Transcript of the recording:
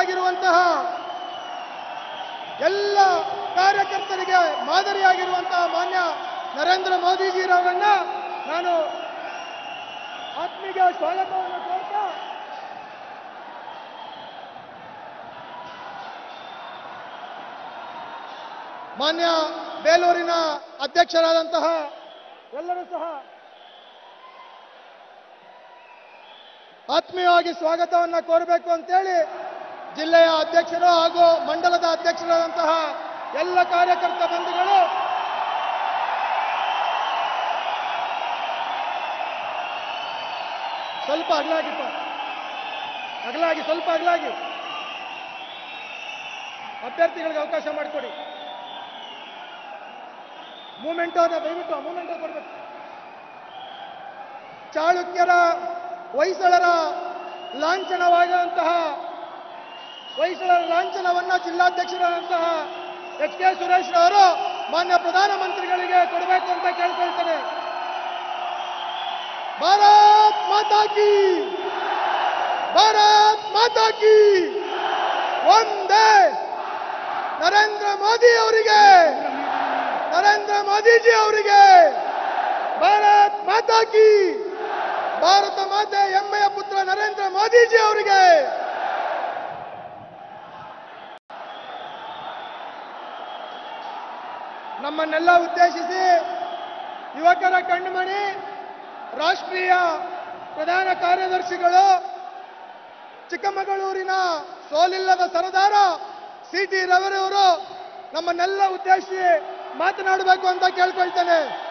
ಮಾದರಿಯಾಗಿರುವಂತಹ ಎಲ್ಲ ಕಾರ್ಯಕರ್ತರಿಗೆ ಮಾದರಿಯಾಗಿರುವಂತಹ ಮಾನ್ಯ ನರೇಂದ್ರ ಮೋದಿಜಿರವರನ್ನ ನಾನು ಆತ್ಮೀಯ ಸ್ವಾಗತವನ್ನು ಕೋರ್ತಾ ಮಾನ್ಯ ಬೇಲೂರಿನ ಅಧ್ಯಕ್ಷರಾದಂತಹ ಎಲ್ಲರೂ ಸಹ ಆತ್ಮೀಯವಾಗಿ ಸ್ವಾಗತವನ್ನ ಕೋರಬೇಕು ಅಂತೇಳಿ ಜಿಲ್ಲೆಯ ಅಧ್ಯಕ್ಷರು ಹಾಗೂ ಮಂಡಲದ ಅಧ್ಯಕ್ಷರಾದಂತಹ ಎಲ್ಲ ಕಾರ್ಯಕರ್ತ ಬಂಧುಗಳು ಸ್ವಲ್ಪ ಅಗಲಾಗಿಪ್ಪ ಅಗಲಾಗಿ ಸ್ವಲ್ಪ ಅಗಲಾಗಿ ಅಭ್ಯರ್ಥಿಗಳಿಗೆ ಅವಕಾಶ ಮಾಡಿಕೊಡಿ ಮೂಮೆಂಟ್ ದಯವಿಟ್ಟು ಮೂಮೆಂಟ್ ಕೊಡ್ಬೇಕು ಚಾಳುಕ್ಯರ ಹೊಯ್ಸಳರ ಲಾಂಛನವಾದಂತಹ ಹೊಯ್ಸಳರ ಲಾಂಛನವನ್ನ ಜಿಲ್ಲಾಧ್ಯಕ್ಷರಾದಂತಹ ಎಚ್ ಕೆ ಸುರೇಶ್ ಅವರು ಮಾನ್ಯ ಪ್ರಧಾನಮಂತ್ರಿಗಳಿಗೆ ಕೊಡಬೇಕು ಅಂತ ಕೇಳ್ಕೊಳ್ತೇನೆ ಭಾರತ್ ಮಾತಾ ಕಿ ಭಾರತ್ ಮಾತಾ ಕಿ ಒಂದೇ ನರೇಂದ್ರ ಮೋದಿ ಅವರಿಗೆ ನರೇಂದ್ರ ಮೋದಿಜಿ ಅವರಿಗೆ ಭಾರತ್ ಮಾತಾ ಕಿ ಭಾರತ ಮಾತೆ ಹೆಮ್ಮೆಯ ಪುತ್ರ ನರೇಂದ್ರ ಮೋದಿಜಿ ಅವರಿಗೆ ನಮ್ಮನ್ನೆಲ್ಲ ಉದ್ದೇಶಿಸಿ ಯುವಕರ ಕಣ್ಮಣಿ ರಾಷ್ಟ್ರೀಯ ಪ್ರಧಾನ ಕಾರ್ಯದರ್ಶಿಗಳು ಚಿಕ್ಕಮಗಳೂರಿನ ಸೋಲಿಲ್ಲದ ಸರದಾರ ಸಿ ಟಿ ರವರವರು ನಮ್ಮನ್ನೆಲ್ಲ ಉದ್ದೇಶಿಸಿ ಮಾತನಾಡಬೇಕು ಅಂತ ಕೇಳ್ಕೊಳ್ತೇನೆ